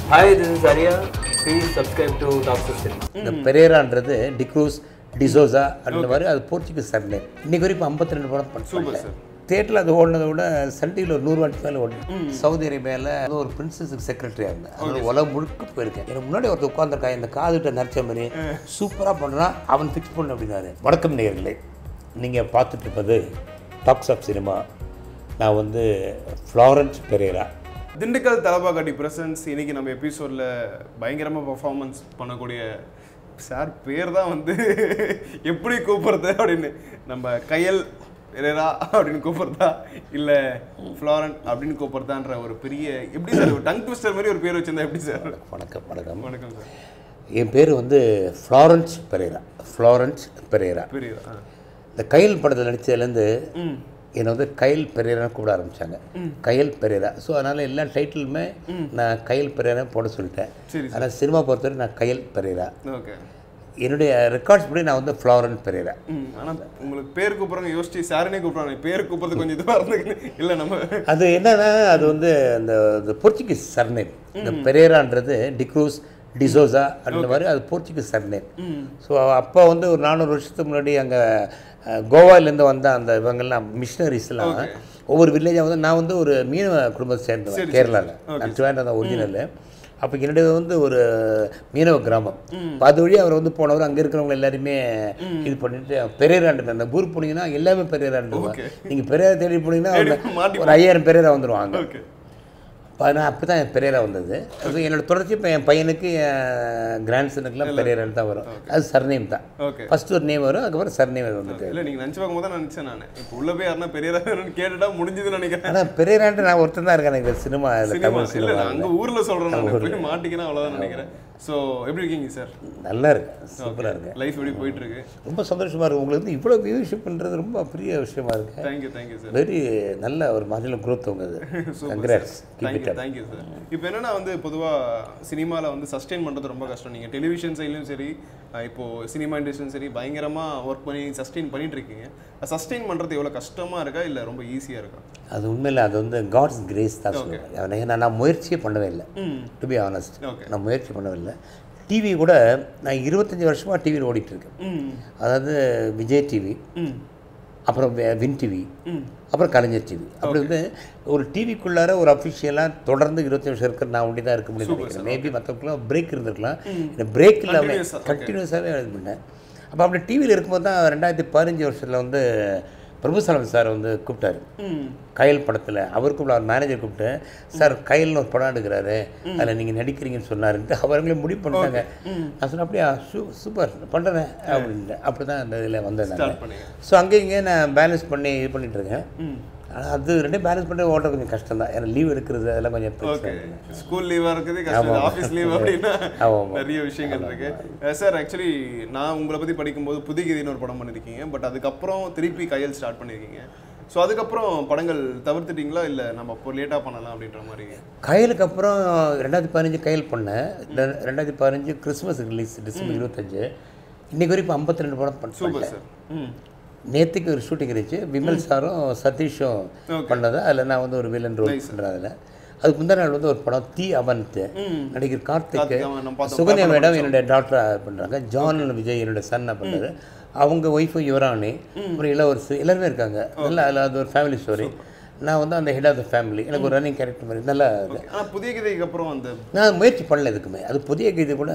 Hi, this is Arya. Please subscribe to Doctor Cinema. இந்த பெரேரான்றது டிக்ரூஸ் டிசோசா அந்த மாதிரி அது போர்ச்சுகீஸ் சர்னேம் இன்னைக்கு வரைக்கும் ஐம்பத்தி ரெண்டு படம் பண்ணேன் தேட்டரில் அது ஓடினதை விட சன் டிவியில் ஒரு நூறு வாட்டி மேலே ஓடினேன் சவுதி அரேபியாவில் அது ஒரு பிரின்சஸுக்கு செக்ரட்டரியாக இருந்தேன் அது உலகம் முழுக்க போயிருக்கேன் எனக்கு முன்னாடி ஒருத்தர் உட்காந்துருக்கான் இந்த காதுகிட்ட நரைச்ச மாதிரி சூப்பராக பண்ணுறான் அவன் ஃபிக்ஸ் பண்ணு அப்படின்னாரு வணக்கம் நேயர்களே நீங்கள் பார்த்துட்டு இருப்பது டாக்ஸ் ஆஃப் சினிமா நான் வந்து ஃப்ளாரன்ஸ் பெரேரா திண்டுக்கல் தலபாக்கட்டி பிரசன்ஸ் இன்னைக்கு நம்ம எபிசோடில் பயங்கரமாக பர்ஃபார்மன்ஸ் பண்ணக்கூடிய சார் பேர் தான் வந்து எப்படி கூப்பிடுறது அப்படின்னு நம்ம கையல் பெரேரா அப்படின்னு கூப்பிடுறதா இல்லை ஃப்ளாரன் அப்படின்னு கூப்பிடுறதான்ற ஒரு பெரிய எப்படி சார் டங் ட்விஸ்டர் மாதிரி ஒரு பேர் வச்சிருந்தா எப்படி சார் வணக்கம் வணக்கம் வணக்கம் சார் என் பேர் வந்து ஃப்ளாரன்ஸ் பெரேரா ஃப்ளாரன்ஸ் பெரேரா பெரிய ஆ இந்த கயல் படத்தில் நடித்ததுலேருந்து ம் என்னை வந்து கயல் பெரேரான்னு கூப்பிட ஆரம்பித்தாங்க கயல் பெரேரா ஸோ அதனால் எல்லா டைட்டிலுமே நான் கயல் பெரேரா போட சொல்லிட்டேன் சரி ஆனால் சினிமா பொறுத்தவரை நான் கயல் பெரேரா ஓகே என்னுடைய ரெக்கார்ட்ஸ் படி நான் வந்து ஃப்ளாரன் பெரேரா ம் ஆனால் உங்களுக்கு பேர் கூப்பிட்றாங்க யோசிச்சு சாருனே கூப்பிட்றாங்க பேர் கூப்பிட்றது கொஞ்சம் இதுவாக இருந்துக்கு இல்லை நம்ம அது என்னன்னா அது வந்து அந்த அந்த போர்ச்சுகீஸ் சர்நேம் இந்த பெரேரான்றது டிக்ரூஸ் டிசோசா அந்த மாதிரி அது போர்ச்சுகீஸ் சர்நேம் ஸோ அப்போ வந்து ஒரு நானூறு வருஷத்துக்கு முன்னாடி அங்கே கோவாலேருந்து வந்த அந்த இவங்கெல்லாம் மிஷினரிஸ்லாம் ஒவ்வொரு வில்லேஜாக வந்து நான் வந்து ஒரு மீனவ குடும்பத்தை சேர்ந்தவன் கேரளாவில் நான் ட்ரிவாண்டா தான் ஒரிஜினல் அப்போ என்னுடைய வந்து ஒரு மீனவ கிராமம் அப்ப அது வழி அவர் வந்து போனவர் அங்கே இருக்கிறவங்க எல்லாருமே இது பண்ணிட்டு பெரியராண்டு அந்த ஊர் போனீங்கன்னா எல்லாமே பெரியராண்டு நீங்கள் பெரியார தேடி போனீங்கன்னா ஒரு- ஒரு ஐயாயிரம் பெரியரா வந்துருவாங்க ஓகே அப்போ நான் அப்போ தான் பெரியரா வந்தது அது என்னோட தொடர்ச்சி இப்போ என் பையனுக்கு என் கிராண்ட்சனுக்குலாம் பெரியரான்னு தான் வரும் அது சர்நேம் தான் ஓகே ஃபர்ஸ்ட் ஒரு நேம் வரும் அதுக்கப்புறம் சர்நேம் வந்துட்டு இல்லை நீங்கள் நினச்சி பார்க்கும்போது தான் நான் நினச்சேன் நான் இப்போ உள்ள போய் யாருன்னா பெரிய கேட்டுட்டா முடிஞ்சதுன்னு நினைக்கிறேன் ஆனால் பெரியரான்ட்டு நான் ஒருத்தன் தான் இருக்கேன் எனக்கு சினிமா இல்லை சினிமா தமிழ் இல்ல சினிமா நான் அங்க ஊர்ல சொல்றேன் நான் போய் மாட்டிக்கினா அவ்வளவுதான் நினைக்கிறேன் சோ எப்படி இருக்கீங்க சார் நல்லா இருக்கு சூப்பராக இருக்கு லைஃப் எப்படி போயிட்டு இருக்கு ரொம்ப சந்தோஷமாக இருக்கு உங்களுக்கு வந்து இவ்வளோ வியூஷிப்ன்றது ரொம்ப பெரிய விஷயமா இருக்கு தேங்க்யூ தேங்க்யூ சார் வெரி நல்ல ஒரு மாநில growth உங்க இது congrats keep thank you it thank you sir இப்போ என்னன்னா வந்து பொதுவா சினிமால வந்து சஸ்டெயின் பண்றது ரொம்ப கஷ்டம் நீங்க டெலிவிஷன் சைட்லயும் சரி அஹ் இப்போ சினிமா இண்டஸ்ட்ரியும் சரி பயங்கரமா ஒர்க் பண்ணி சஸ்டெயின் பண்ணிட்டு இருக்கீங்க சஸ்டெயின் பண்றது எவ்வளவு கஷ்டமா இருக்கா இல்ல ரொம்ப ஈஸியா இருக்கா அது உண்மையில் அது வந்து காட்ஸ் கிரேஸ் தான் சொல்லுவேன் ஏன்னா நான் முயற்சியே பண்ணவே இல்லை ம் டு பி ஆனஸ்ட் Okay. நான் முயற்சி பண்ணவே இல்லை டிவி கூட நான் இருபத்தஞ்சி வருஷமாக டிவியில் ஓடிட்டுருக்கேன் ம் அதாவது விஜய் டிவி ம் அப்புறம் வே- வின் டிவி ம் அப்புறம் கலைஞர் டிவி அப்படி வந்து ஒரு டிவிக்குள்ளார ஒரு அஃபிஷியலாக தொடர்ந்து இருபத்தி வருஷம் இருக்கிற நான் ஒண்டி தான் இருக்க முடியும் நினைக்கிறேன் மேபி மற்றவங்களுக்குலாம் பிரேக் இருந்திருக்கலாம் இந்த பிரேக் இல்லாமல் Continuous ஆ, okay. கண்டினியூஸாகவே இது பண்ணேன் அப்போ அப்படி டிவியில் இருக்கும்போது தான் ரெண்டாயிரத்தி பதினஞ்சு வருஷத்தில் வந்து பிரபுசாலம் சார் வந்து கூப்பிட்டாரு ம் கயல் படத்தில் அவருக்கும் அவர் மேனேஜர் கூப்பிட்டு சார் கயல்னு ஒரு படம் எடுக்கிறாரு அதில் நீங்கள் நடிக்கிறீங்கன்னு சொன்னாருன்ட்டு அவங்களே முடிவு பண்ணிட்டாங்க நான் சொன்னேன் அப்படியா சூ சூப்பர் பண்ணுறேன் அப்படின்ட்டு அப்படி தான் அந்த இதில் வந்தேன் நான் ஸ்டார்ட் பண்ணீங்க ஸோ அங்கே இங்கே நான் பேலன்ஸ் பண்ணி இது பண்ணிட்டு இருக்கேன் ம் ஆனால் அது ரெண்டையும் பேலன்ஸ் பண்ணி ஓட்ட கொஞ்சம் கஷ்டம் தான் ஏன்னா லீவ் எடுக்கிறது அதெல்லாம் கொஞ்சம் ஓகே பிரச்சனை ஸ்கூல் லீவா இருக்குது கஷ்டம் ஆஃபீஸ் லீவ் அப்படின்னா ஆமாம், ஆமாம். நிறைய விஷயங்கள் இருக்கு சார் ஆக்சுவலி நான் உங்களை பத்தி படிக்கும்போது புதிகதின்னு ஒரு படம் பண்ணியிருக்கீங்க பட் அதுக்கப்புறம் திருப்பி கையல் ஸ்டார்ட் பண்ணியிருக்கீங்க ஸோ அதுக்கப்புறம் படங்கள் தவிர்த்துட்டீங்களா இல்லை நம்ம இப்போ லேட்டாக பண்ணலாம் அப்படின்ற மாதிரி கயலுக்கு அப்புறம் ரெண்டாயிரத்தி பதினஞ்சு கயல் பண்ணேன் ரெ- ரெண்டாயிரத்தி பதினஞ்சு கிறிஸ்மஸ் ரிலீஸ் டிசம்பர் இருபத்தஞ்சு இன்னைக்கு வரைக்கும் ஐம்பத்தி ரெண்டு படம் பண்ண சூப்பர் சார் ம் நேற்றுக்கு ஒரு ஷூட்டிங் இருந்துச்சு விமல் சாரும் சதீஷும் பண்ணது அதில் நான் வந்து ஒரு வில்லன் ரோல் பண்ணுறேன் அதில் அதுக்கு முந்தின நாள் வந்து ஒரு படம் தீ அவன்த்து நடிகர் கார்த்திக் கார்த்திக், ஆமா, நம்ம பார்த்தோம். சுகன்யா மேடம் என்னுடைய டாக்டராக பண்ணுறாங்க ஜான் விஜய் என்னுடைய சன்னை பண்ணுறாரு அவங்க ஒய்ஃபு யுவராணி அப்புறம் இளவரசு எல்லாருமே இருக்காங்க நல்லா அதில் அது ஒரு ஃபேமிலி ஸ்டோரி நான் வந்து அந்த ஹெட் ஆஃப் த ஃபேமிலி எனக்கு ஒரு ரன்னிங் கேரக்டர் மாதிரி நல்லா இது ஆனா புதிய கதைக்கு அப்புறம் அந்த நான் முயற்சி பண்ணல எதுக்குமே அது புதிய கீதை கூட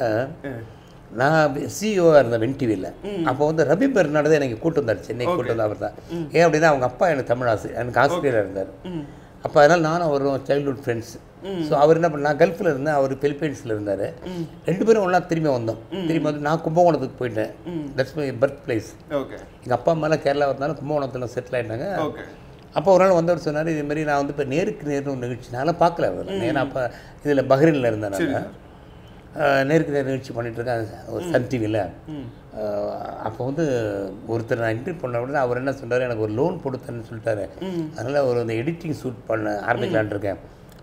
நான் சிஇஓவாக இருந்தேன் வென் டிவியில் அப்போ வந்து ரவி பெர்னாடு தான் எனக்கு கூட்டு வந்தார் சென்னை கூட்டு வந்த அவர் தான் ஏன் அப்படின்னா அவங்க அப்பா எனக்கு தமிழ் ஆசிரியர் எனக்கு ஆசிரியராக இருந்தார் அப்போ அதனால் நானும் அவரும் சைல்ட்ஹுட் ஃப்ரெண்ட்ஸ் ஸோ அவர் என்ன பண்ண நான் கல்ஃபில் இருந்தேன் அவர் பிலிப்பைன்ஸில் இருந்தார் ரெண்டு பேரும் ஒன்றா திரும்பி வந்தோம் திரும்பி வந்து நான் கும்பகோணத்துக்கு போயிட்டேன் that's my birth place okay எங்கள் அப்பா அம்மாலாம் கேரளா வந்தாலும் கும்பகோணத்தில் செட்டில் ஆகிட்டாங்க ஓகே அப்போ ஒரு நாள் வந்தவர் சொன்னார் இது மாதிரி நான் வந்து இப்போ நேருக்கு நேர்னு ஒரு நிகழ்ச்சி நான்லாம் பார்க்கல அவர் ஏன்னா அப்போ இதில் பஹ்ரைனில் இருந்தேன் நான் அஹ், நேருக்கு நேர் நிகழ்ச்சி பண்ணிட்டு இருக்கேன் ஒரு சன் டிவியில் அப்போ வந்து ஒருத்தர் நான் இன்டர்வியூ பண்ண உடனே அவர் என்ன சொல்றாரு எனக்கு ஒரு லோன் கொடுத்தேன்னு சொல்லிட்டாரு அதனால் ஒரு இந்த எடிட்டிங் ஷூட் பண்ண ஆரம்பிக்கலான்னு இருக்கேன்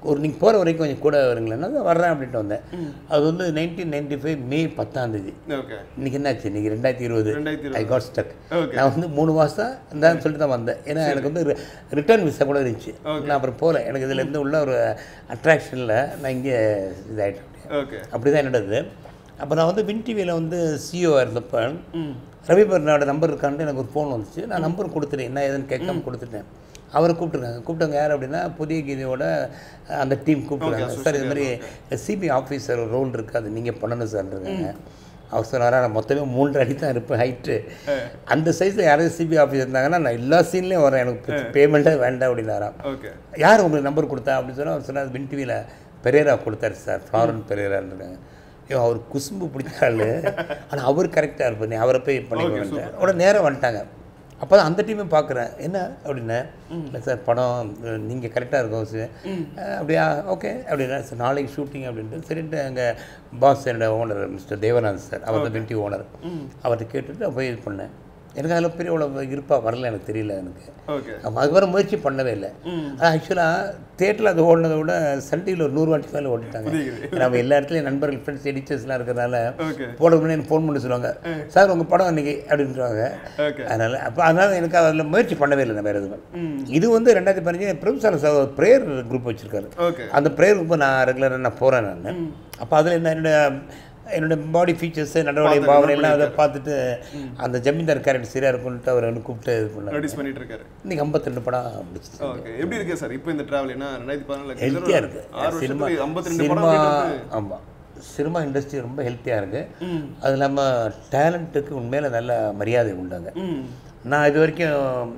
ஒரு நீங்கள் போகிற வரைக்கும் கொஞ்சம் கூட வருங்களேன்னா தான் வர்றேன் அப்படின்ட்டு வந்தேன் அது வந்து நைன்டீன் நைன்டி ஃபைவ் மே பத்தாம் தேதி ஓகே இன்னைக்கு என்னாச்சு இன்னைக்கு ரெண்டாயிரத்தி இருபது ரெண்டாயிரத்தி ஐ காட் ஸ்டக் Okay. நான் வந்து மூணு மாதம் இருந்தான்னு சொல்லிட்டு தான் வந்தேன் ஏன்னா எனக்கு வந்து ரிட்டர்ன் விசா கூட இருந்துச்சு நான் அப்புறம் போகல எனக்கு இதுல இருந்து உள்ள ஒரு அட்ராக்ஷனில் நான் இங்கே இதாகிட்டேன் ஓகே அப்படி தான் என்னோடது அப்போ நான் வந்து வின் டிவியில் வந்து சிஓ இருந்தப்போ ரவி பர்னாவோட நம்பர் இருக்கான்ட்டு எனக்கு ஒரு ஃபோன் வந்துச்சு நான் நம்பர் கொடுத்துட்டேன் என்ன ஏதுன்னு கேட்காம கொடுத்துட்டேன் அவரை கூப்பிட்டுருக்காங்க கூப்பிட்டவங்க யார் அப்படின்னா புதிய கீதையோட அந்த டீம் கூப்பிட்டுருக்காங்க சார் இது மாதிரி சிபிஐ ஆஃபீஸர் ரோல் இருக்குது அது நீங்கள் பண்ணணும் சார்ன்றாங்க அவர் சொன்னாரா நான் மொத்தமே மூன்று அடி தான் இருப்பேன் ஹைட்டு அந்த சைஸில் யாராவது சிபிஐ ஆஃபீஸ் இருந்தாங்கன்னா நான் எல்லா சீன்லேயும் வரேன் எனக்கு பேமெண்ட்டே வேண்டாம் அப்படின்னாராம் ஓகே யார் உங்களுக்கு நம்பர் கொடுத்தா அப்படின்னு சொன்னால் அவர் சொன்னார் வின் டிவியில் பெரேரா கொடுத்தாரு சார் ஃப்ளாரன் பெரேரான்னு ஐயோ அவர் குசும்பு பிடிச்சாள் ஆனால் அவர் கரெக்டாக இருப்பார் நீ அவரை போய் பண்ணிக்க உடனே நேராக வந்துட்டாங்க அப்போ தான் அந்த டீமே பார்க்குறேன் என்ன அப்படின்னா இல்லை சார் படம் நீங்கள் கரெக்டாக இருக்கும் சார் அஹ், அப்படியா ஓகே அப்படின்னா சார் நாளைக்கு ஷூட்டிங் அப்படின்ட்டு சரின்ட்டு எங்கள் பாஸ் என்னோட ஓனர் மிஸ்டர் தேவநாத் சார் அவர் தான் வின்டி ஓனர் அவர்கிட்ட கேட்டுட்டு நான் போய் இது பண்ணேன் எனக்கு அதில் பெரிய அவ்வளோ இருப்பா வரல எனக்கு தெரியல எனக்கு ஓகே அப்போ அதுக்கப்புறம் முயற்சி பண்ணவே இல்லை ஆக்சுவலாக தேட்டரில் அது ஓடினதை விட சன் டிவியில் ஒரு நூறு வாட்டி மேலே ஓட்டிட்டாங்க நம்ம எல்லா இடத்துலையும் நண்பர்கள் ஃப்ரெண்ட்ஸ் எடிட்டர்ஸ்லாம் இருக்கிறனால ஓகே போட முன்னாடி எனக்கு ஃபோன் பண்ணி சொல்லுவாங்க சார் உங்கள் படம் அன்றைக்கி அப்படின்றாங்க ஓகே அதனால் அப்போ அதனால் எனக்கு அதில் முயற்சி பண்ணவே இல்லை நான் வேறு எதுவும் இது வந்து ரெண்டாயிரத்தி பதினஞ்சு பிரபுசார சார் ஒரு ப்ரேயர் குரூப் வச்சுருக்காரு ஓகே அந்த ப்ரேயர் குரூப்பை நான் ரெகுலராக நான் போகிறேன் நான் அப்போ அதில் என்ன என்னோட என்னோட பாடி ஃபீச்சர்ஸு நடவடிக்கை பாவனை எல்லாம் அதை பார்த்துட்டு அந்த ஜமீன்தார் கேரக்டர் சரியாக இருக்கும்ட்டு அவர் வந்து கூப்பிட்டு இது பண்ணார் நோட்டீஸ் பண்ணிட்டு இருக்காரு இன்னைக்கு ஐம்பத்தி படம் பிடிச்சி ஓகே எப்படி இருக்கு சார் இப்போ இந்த டிராவல் என்ன ரெண்டாயிரத்தி பதினாலு ஹெல்த்தியாக இருக்குது ஆறு சினிமா வருஷத்துக்கு ஐம்பத்தி ரெண்டு சினிமா படம் அப்படின்றது ஆமாம் சினிமா இண்டஸ்ட்ரி ரொம்ப ஹெல்த்தியாக இருக்குது அது இல்லாமல் டேலண்ட்டுக்கு உண்மையில நல்ல மரியாதை உண்டாங்க ம் நான் இது வரைக்கும்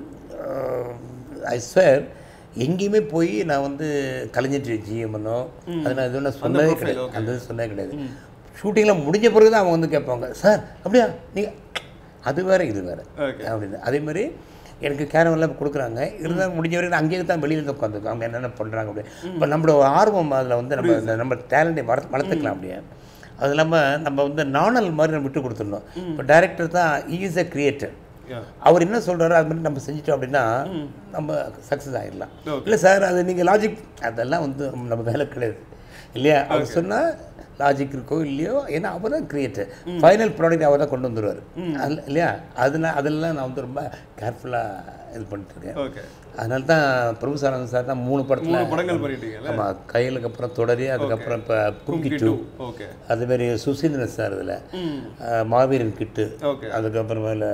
ஐ ஸ்வேர் எங்கேயுமே போய் நான் வந்து கலைஞர் ஜிஎம்னோ அது நான் எதுவும் நான் சொன்னதே கிடையாது அந்த இது சொன்னதே கிடையாது ஷூட்டிங்லாம் முடிஞ்ச பிறகு தான் அவங்க வந்து கேட்பாங்க சார் அப்படியா நீங்கள் அது வேறு இது வேறு Okay. அப்படின்னு அதே மாதிரி எனக்கு கேரவெல்லாம் கொடுக்குறாங்க இருந்தாலும் முடிஞ்ச வரைக்கும் நான் அங்கேயே தான் வெளியில் தான் உட்காந்துருக்கோம் அவங்க என்னென்ன பண்ணுறாங்க அப்படி இப்போ நம்மளோட ஆர்வம் அதில் வந்து நம்ம இந்த நம்ம டேலண்ட்டை வள வளர்த்துக்கலாம் அப்படியே அது இல்லாமல் நம்ம வந்து நாணல் மாதிரி நம்ம விட்டு கொடுத்துடணும் இப்போ டைரக்டர் தான் இஸ் அ கிரியேட்டர் யா அவர் என்ன சொல்கிறாரோ அது மாதிரி நம்ம செஞ்சிட்டோம் அப்படின்னா நம்ம சக்ஸஸ் ஆகிடலாம் Okay. இல்லை சார் அது நீங்கள் லாஜிக் அதெல்லாம் வந்து நம்ம வேலை கிடையாது இல்லையா அவர் சொன்னால் லாஜிக் இருக்கோ இல்லையோ ஏன்னா அவர் தான் கிரியேட்டர் ஃபைனல் ப்ராடக்ட் அவர் தான் கொண்டு வந்துருவார் அதில் இல்லையா அதில் அதெல்லாம் நான் வந்து ரொம்ப கேர்ஃபுல்லாக இது பண்ணிட்டு இருக்கேன் ஓகே அதனால தான் பிரபு சாரங்க சார் தான் மூணு மூணு படத்தில் படங்கள் பண்ணிட்டீங்கல்ல ஆமாம் கையிலுக்கு அப்புறம் தொடரி அதுக்கப்புறம் இப்போ கும்கி டூ ஓகே அதுமாரி சுசீந்திரன் சார் இதில் ம் மாவீரன் கிட்டு ஓகே அதுக்கப்புறமேல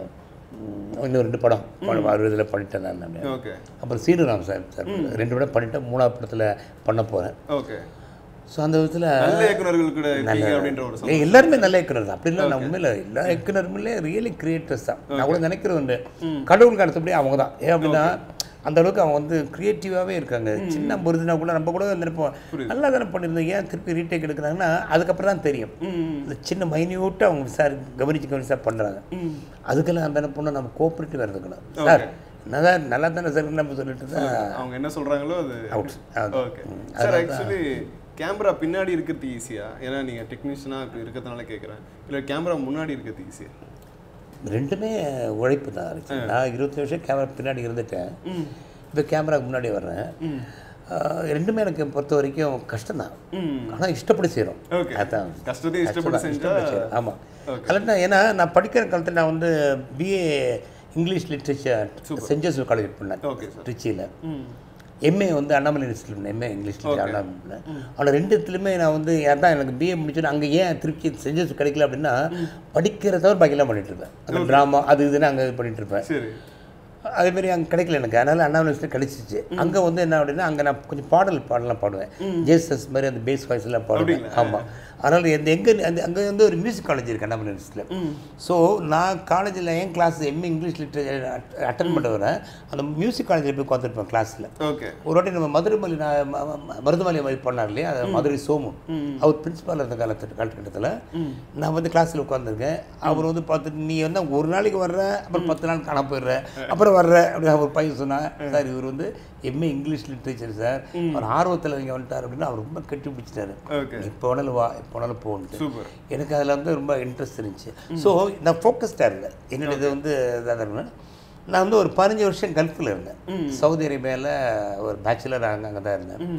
ம், இன்னும் ரெண்டு படம் படம் அவர் இதில் பண்ணிட்டேன் நான் நான். ஓகே அப்புறம் சீனுராம் சார் சார் ரெண்டு படம் பண்ணிட்டேன் மூணாவது படத்தில் பண்ண போகிறேன் ஓகே ஸோ அந்த விதத்தில் நல்ல இயக்குனர்கள் கூட இருக்கீங்க அப்படின்ற ஒரு சந்தோஷம். எல்லாருமே நல்ல இயக்குனர் தான் அப்படி இல்லை நான் உண்மையில் எல்லா இயக்குனருமே ரியலி கிரியேட்டர்ஸ் தான் நான் கூட நினைக்கிறது உண்டு கடவுளுக்கு அடுத்தபடி அவங்க தான் ஏன் அப்படின்னா அந்த அளவுக்கு அவங்க வந்து க்ரியேட்டிவாகவே இருக்காங்க சின்ன பொருதுனா கூட நம்ம கூட நினைப்போம் நல்லா தானே பண்ணியிருந்தோம் ஏன் திருப்பி ரீடேக் எடுக்கிறாங்கன்னா அதுக்கப்புறம் தான் தெரியும் ம் இந்த சின்ன மைன்யூட்டாக அவங்க விசாரி கவனிச்சு கவனிச்சா பண்ணுறாங்க ம் அதுக்கெல்லாம் அந்த என்ன பண்ணணும் நம்ம கோஆப்ரேட்டிவாக இருந்துக்கணும் சார் என்னதான் நல்லா தானே சார் நம்ம சொல்லிட்டு தான் அவங்க என்ன சொல்றாங்களோ அது out okay sir actually camera பின்னாடி இருக்கிறது ஈஸியா ஏன்னா நீங்க டெக்னீஷியனா இப்படி இருக்கிறதுனால கேட்குறேன் இல்லை கேமரா முன்னாடி இருக்கிறது ஈஸியா ரெண்டுமே உழைப்பு தான் இருக்கு நான் இருபத்தி வருஷம் கேமரா பின்னாடி இருந்துட்டேன் இப்போ கேமராக்கு முன்னாடி வர்றேன் ஆஹ் ரெண்டுமே எனக்கு பொறுத்த வரைக்கும் கஷ்டம்தான் ம் ஆனால் இஷ்டப்படி செய்கிறோம் ஓகே அதான் கஷ்டத்தையும் இஷ்டப்பட்டு செஞ்சா ஆமாம் கரெக்டாக ஏன்னா நான் படிக்கிற காலத்தில் நான் வந்து BA English literature Saint Joseph college பண்ணேன் ஓகே சார் திருச்சியில் ம் எம்ஏ வந்து அண்ணாமலை யூனிவர்சிட்டியில் பண்ணேன் எம்ஏ இங்கிலீஷ் லிட்ரேச்சர் அண்ணாமலை ஆனால் ரெண்டுத்துலையுமே நான் வந்து அதான் எனக்கு பிஏ முடிச்சுட்டு அங்கே ஏன் திருச்சி சென்ட் ஜோசப் கிடைக்கல அப்படின்னா படிக்கிறத தவிர பாக்கியெல்லாம் பண்ணிட்டு இருப்பேன் அந்த ட்ராமா அது இதுன்னு அங்கே பண்ணிட்டு இருப்பேன் சரி அதேமாரி அங்கே கிடைக்கல எனக்கு அதனால் அண்ணா யூனிவர்சிட்டி கிடைச்சிச்சு அங்கே வந்து என்ன அப்படின்னா அங்கே நான் கொஞ்சம் பாடல் பாடலாம் பாடுவேன் ஜேசஸ் மாதிரி அந்த பேஸ் வாய்ஸ் எல்லாம் பாடுவேன் ஆமாம் அதனால் எந்த எங்கே அந்த அங்கே வந்து ஒரு மியூசிக் காலேஜ் இருக்குது அண்ணா யூனிவர்சிட்டியில் ஸோ நான் காலேஜில் என் class MA English literature attend பண்ண வரேன் அந்த மியூசிக் காலேஜில் போய் உட்காந்துருப்பேன் கிளாஸில் ஓகே ஒரு வாட்டி நம்ம மதுரைமலை நான் ம- ம- மருதமலை மாதிரி பண்ணார் இல்லையா அது மதுரை சோமு அவர் பிரின்சிபால் இருந்த காலத்து காலகட்டத்தில் நான் வந்து கிளாஸில் உட்காந்துருக்கேன் அவர் வந்து பார்த்துட்டு நீ வந்து ஒரு நாளைக்கு வர்ற அப்புறம் பத்து நாள் காணாம போயிடுற அப்புறம் வர்ற அப்படின்னு ஒரு பையன் சொன்னான் சார் இவர் வந்து எம்ஏ இங்கிலீஷ் லிட்ரேச்சர் சார் அவர் ஆர்வத்தில் இங்கே வந்துட்டார் அப்படின்னு அவர் ரொம்ப கட்டி பிடிச்சிட்டாரு ஓகே இப்போ வேணாலும் வா இப்போ வேணாலும் போன்ட்டு சூப்பர் எனக்கு அதில் வந்து ரொம்ப இன்ட்ரெஸ்ட் இருந்துச்சு ஸோ நான் ஃபோக்கஸ்டாக இருந்தேன் என்னோட இது வந்து இதாக இருந்தேன் நான் வந்து ஒரு பதினஞ்சு வருஷம் கல்ஃபில் இருந்தேன் சவுதி அரேபியாவில் ஒரு பேச்சுலர் அங்கே அங்கே தான் இருந்தேன்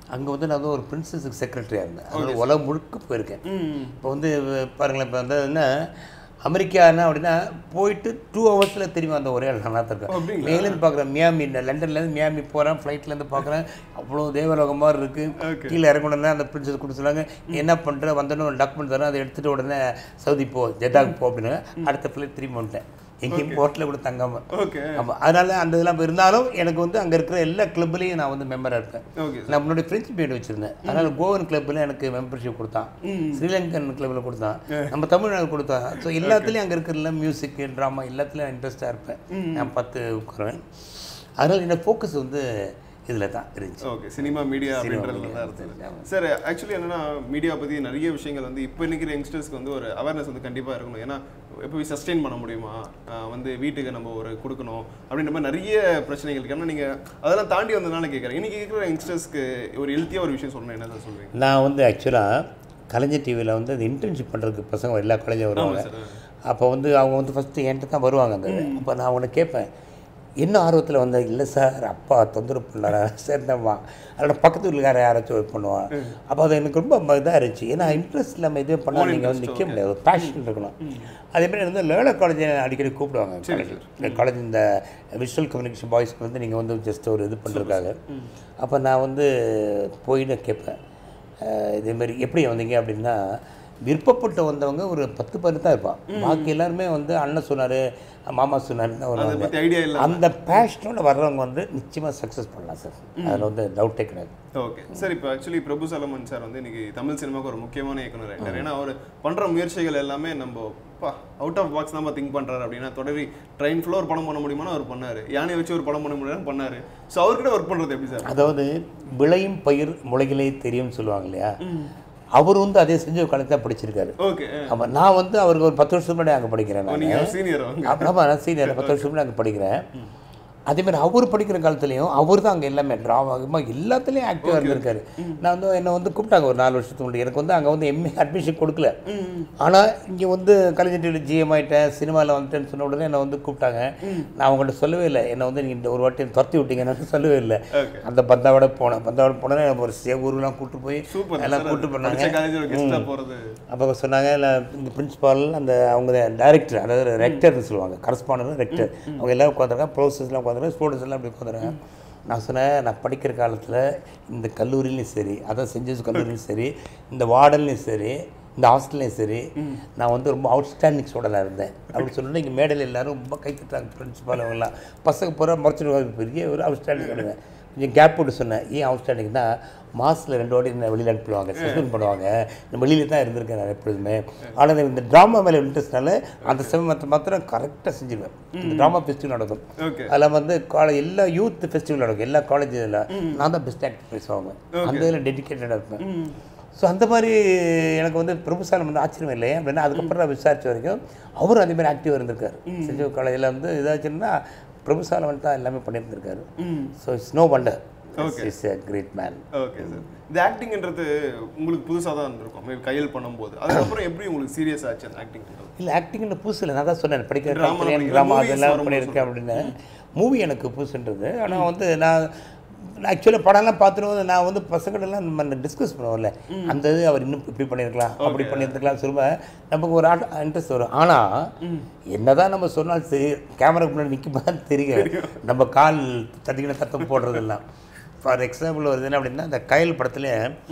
அங்கே வந்து நான் வந்து ஒரு பிரின்சஸுக்கு செக்ரட்டரியாக இருந்தேன் அதனால் உலகம் முழுக்க போயிருக்கேன் ம் இப்போ வந்து பாருங்களேன் இப்போ வந்து என்ன அமெரிக்கானா அப்படின்னா போயிட்டு டூ ஹவர்ஸில் திரும்பி அந்த ஒரே நல்லா இருக்கேன் அப்படிங்களா? மேலேருந்து பார்க்குறேன் மியாமி லண்டன்லேருந்து மியாமி போகிறேன் ஃப்ளைட்லேருந்து பார்க்குறேன் அவ்வளோ தேவலோகம் மாதிரி இருக்குது கீழே இறங்கணும்னா அந்த பிரின்சஸ் கொடுத்து சொன்னாங்க நீ என்ன பண்ணுற வந்தோன்னு ஒரு டாக்குமெண்ட் தரேன் அதை எடுத்துகிட்டு உடனே சவுதி போ ஜெட்டாக்கு போ அப்படின்னு அடுத்த ஃப்ளைட் திரும்பி வந்துட்டேன் எங்கேயும் ஹோட்டலில் கூட தங்காமல் ஓகே ஆமாம் அதனால் அந்த இதெல்லாம் இப்ப இருந்தாலும் எனக்கு வந்து அங்கே இருக்கிற எல்லா கிளப்லேயும் நான் வந்து மெம்பராக இருப்பேன் ஓகே நான் முன்னாடி ஃப்ரெஞ்ச் பீரியட் வச்சுருந்தேன் அதனால் கோவன் கிளப்பில் எனக்கு மெம்பர்ஷிப் கொடுத்தான் ஸ்ரீலங்கன் கிளப்பில் கொடுத்தான் நம்ம தமிழ்நாடு கொடுத்தான் ஸோ எல்லாத்துலேயும் அங்கே இருக்கிற மியூசிக்கு ட்ராமா எல்லாத்துலேயும் இன்ட்ரெஸ்ட்டாக இருப்பேன் நான் பார்த்து உட்காருவேன் அதனால் என்னோட ஃபோக்கஸ் வந்து இதில் தான் இருந்துச்சு ஓகே சினிமா மீடியா அப்படின்றதுல தான் இருந்தது சார் ஆக்சுவலி என்னன்னா மீடியா பற்றி நிறைய விஷயங்கள் வந்து இப்போ நிற்கிற யங்ஸ்டர்ஸ்க்கு வந்து ஒரு அவேர்னஸ் வந்து கண்டிப்பாக இருக்கணும் ஏன்னா எப்போ சஸ்டெயின் பண்ண முடியுமா ஆஹ் வந்து வீட்டுக்கு நம்ம ஒரு கொடுக்கணும் அப்படின்ற மாதிரி நிறைய பிரச்சனைகள் இருக்கு ஏன்னா நீங்கள் அதெல்லாம் தாண்டி வந்ததுனால கேட்குறேன் இன்னைக்கு இருக்கிற யங்ஸ்டர்ஸ்க்கு ஒரு ஹெல்த்தியாக ஒரு விஷயம் சொல்லணும் என்ன தான் சொல்லுவீங்க நான் வந்து ஆக்சுவலாக கலைஞர் டிவியில் வந்து அந்த இன்டர்ன்ஷிப் பண்ணுறதுக்கு பசங்க எல்லா காலேஜும் வருவாங்க சார் அப்போ வந்து அவங்க வந்து ஃபஸ்ட்டு என்கிட்ட தான் வருவாங்க அந்த அப்போ நான் அவனை கேட்பேன் என்ன ஆர்வத்தில் வந்த இல்லை சார் அப்பா தொந்தரவு பண்ணாரா சரிந்தம்மா அதோட பக்கத்து வீட்டுக்கார யாராச்சும் இது பண்ணுவான் அப்போ அது எனக்கு ரொம்ப இதாக இருந்துச்சு ஏன்னா இன்ட்ரெஸ்ட் இல்லாமல் எதுவும் பண்ணால் நீங்கள் வந்து நிற்க முடியாது ஒரு பேஷன் இருக்கணும் அதே மாதிரி வந்து லேல காலேஜ் அடிக்கடி கூப்பிடுவாங்க காலேஜ் காலேஜ் இந்த விஷுவல் கம்யூனிகேஷன் பாய்ஸ்க்கு வந்து நீங்கள் வந்து ஜஸ்ட் ஒரு இது பண்ணுறதுக்காக அப்போ நான் வந்து போயிட்டு கேட்பேன் அஹ் இதே மாதிரி எப்படி வந்தீங்க அப்படின்னா விருப்பப்பட்டு வந்தவங்க ஒரு பத்து பேர் தான் இருப்பான் பாக்கி எல்லாருமே வந்து அண்ணன் சொன்னார் மாமா சொன்னார் தான் அதை வருவாங்க பற்றி ஐடியா இல்லை அந்த பேஷனோட வர்றவங்க வந்து நிச்சயமாக சக்ஸஸ் பண்ணலாம் சார் அதில் வந்து டவுட்டே கிடையாது ஓகே சார் இப்போ ஆக்சுவலி பிரபு சலமன் சார் வந்து இன்னைக்கு தமிழ் சினிமாவுக்கு ஒரு முக்கியமான இயக்குனர் ஆகிட்டார் ஏன்னா அவர் பண்ணுற முயற்சிகள் எல்லாமே நம்ம பா அவுட் ஆஃப் பாக்ஸ் தான் திங்க் பண்ணுறாரு அப்படின்னா தொடரி ட்ரெயின் ஃபுல்லாக ஒரு படம் பண்ண முடியுமான்னு அவர் பண்ணார் யானையை வச்சு ஒரு படம் பண்ண முடியும்னு பண்ணார் ஸோ அவர்கிட்ட ஒர்க் பண்ணுறது எப்படி சார் அதாவது விளையும் பயிர் முளைகளே தெரியும்னு சொல்லுவாங்க இல்லையா அவர் வந்து அதே செஞ்ச காலத்தை தான் படிச்சிருக்காரு ஓகே ஆமாம் நான் வந்து அவருக்கு ஒரு பத்து வருஷம் முன்னாடி அங்கே படிக்கிறேன் நான் நீங்கள் சீனியர் அவங்க ஆமாம் நான் சீனியர் பத்து வருஷம் முன்னாடி அங்கே படிக்கிறேன் அதே மாதிரி அவர் படிக்கிற காலத்துலேயும் அவர் தான் அங்கே எல்லாமே ட்ராமா எல்லாத்துலேயும் ஆக்டிவாக இருந்திருக்காரு நான் வந்து என்னை வந்து கூப்பிட்டாங்க ஒரு நாலு வருஷத்துக்கு முன்னாடி எனக்கு வந்து அங்கே வந்து எம்ஏ அட்மிஷன் கொடுக்கல ஆனால் இங்கே வந்து கலைஞர் டிவியில் ஜிஎம் ஆகிட்டேன் சினிமாவில் வந்துட்டேன்னு சொன்ன உடனே என்னை வந்து கூப்பிட்டாங்க நான் அவங்கள்ட்ட சொல்லவே இல்லை என்னை வந்து நீங்கள் இந்த ஒரு வாட்டி துரத்தி விட்டீங்கன்னு சொல்லவே இல்லை Okay. அந்த பந்தாவோட போனேன் பந்தாவோட போனேன் எனக்கு ஒரு சே ஊருலாம் கூப்பிட்டு போய் சூப்பர் எல்லாம் கூப்பிட்டு படிச்ச பண்ணாங்க காலேஜில் கெஸ்ட்டாக போகிறது அப்போ சொன்னாங்க இல்லை இந்த பிரின்ஸ்பால் அந்த அவங்க டைரக்டர் அதாவது ரெக்டர்னு சொல்லுவாங்க கரஸ்பாண்டர் ரெக்டர் அவங்க எல்லாம் உட்காந்துருக்காங்க ப்ரொஃபஸர்ஸ்லாம் உட்காந்துருக்காங்க ஸ்டூடெண்ட்ஸ் எல்லாம் அப்படி உட்காந்துருக்காங்க நான் சொன்னேன் நான் படிக்கிற காலத்தில் இந்த கல்லூரிலையும் சரி அதான் சென்ட் ஜோசப் கல்லூரிலையும் சரி இந்த வார்டன்லையும் சரி இந்த ஹாஸ்டல்லையும் சரி நான் வந்து ரொம்ப அவுட்ஸ்டாண்டிங் ஸ்டூடெண்டாக இருந்தேன் அப்படி சொன்னோன்னே இங்கே மேடையில் எல்லாரும் ரொம்ப கை தட்டாங்க பிரின்ஸ்பால் அவங்களாம் பசங்க பூரா மறைச்சிடுவாங்க பெரிய ஒரு அவுட்ஸ்டாண்டிங் கிடையாது கொஞ்சம் கேப் போட்டு சொன்னேன் ஏன் அவுட்ஸ்டாண்டிங்னா மாதத்தில் ரெண்டு வாட்டி என்ன வெளியில் அனுப்பிடுவாங்க சஸ்பெண்ட் பண்ணுவாங்க நான் வெளியில தான் இருந்திருக்கேன் நான் எப்பொழுதுமே ஆனால் இந்த ட்ராமா மேலே இன்ட்ரெஸ்ட்னால அந்த சமயத்தை மாத்திரம் கரெக்டாக செஞ்சிருவேன் இந்த ட்ராமா ஃபெஸ்டிவல் நடக்கும் ஓகே அதில் வந்து காலேஜ் எல்லா யூத் ஃபெஸ்டிவல் நடக்கும் எல்லா காலேஜ் இதில் நான் தான் பெஸ்ட் ஆக்டர் பேசுவாங்க அந்த இதில் டெடிக்கேட்டடாக இருப்பேன் ஸோ அந்த மாதிரி எனக்கு வந்து பிரபுசாலம் வந்து ஆச்சரியம் இல்லை அப்படின்னா அதுக்கப்புறம் நான் விசாரிச்ச வரைக்கும் அவரும் அதே மாதிரி ஆக்டிவாக இருந்திருக்காரு செஞ்சு காலேஜில் வந்து இதாச்சுன்னா பிரபுசாலம் தான் எல்லாமே பண்ணியிருந்திருக்காரு so it's no wonder is a great man okay sir இந்த ஆக்டிங்ன்றது உங்களுக்கு புதுசாக தான் இருந்திருக்கும் மேபி கையல் பண்ணும்போது அதுக்கப்புறம் எப்படி உங்களுக்கு சீரியஸ் ஆச்சு அந்த ஆக்டிங்ன்றது இல்லை ஆக்டிங்னு புதுசு இல்லை நான் தான் சொன்னேன் படிக்கிற Drama காலத்துல படிக்கிற ட்ராமா movies அதெல்லாம் வரும்போது பண்ணியிருக்கேன் அப்படின்னு மூவி எனக்கு புதுசுன்றது ஆனால் வந்து நான் ஆக்சுவலாக படம்லாம் பார்த்துட்டு நான் வந்து பசங்களெல்லாம் நம்ம டிஸ்கஸ் பண்ணுவோம்ல அந்த இது அவர் இன்னும் இப்படி பண்ணியிருக்கலாம் அப்படி பண்ணியிருக்கலாம் சொல்லுவ நமக்கு ஒரு இன்ட்ரெஸ்ட் வரும் ஆனால் என்னதான் நம்ம சொன்னாலும் சரி கேமராக்கு முன்னாடி நிற்கும் தெரியும் நம்ம கால் தட்டிக்கின தத்தம் போடுறதெல்லாம் ஃபார் எக்ஸாம்பிள் வருது என்ன அப்படின்னா இந்த கயல் படத்துல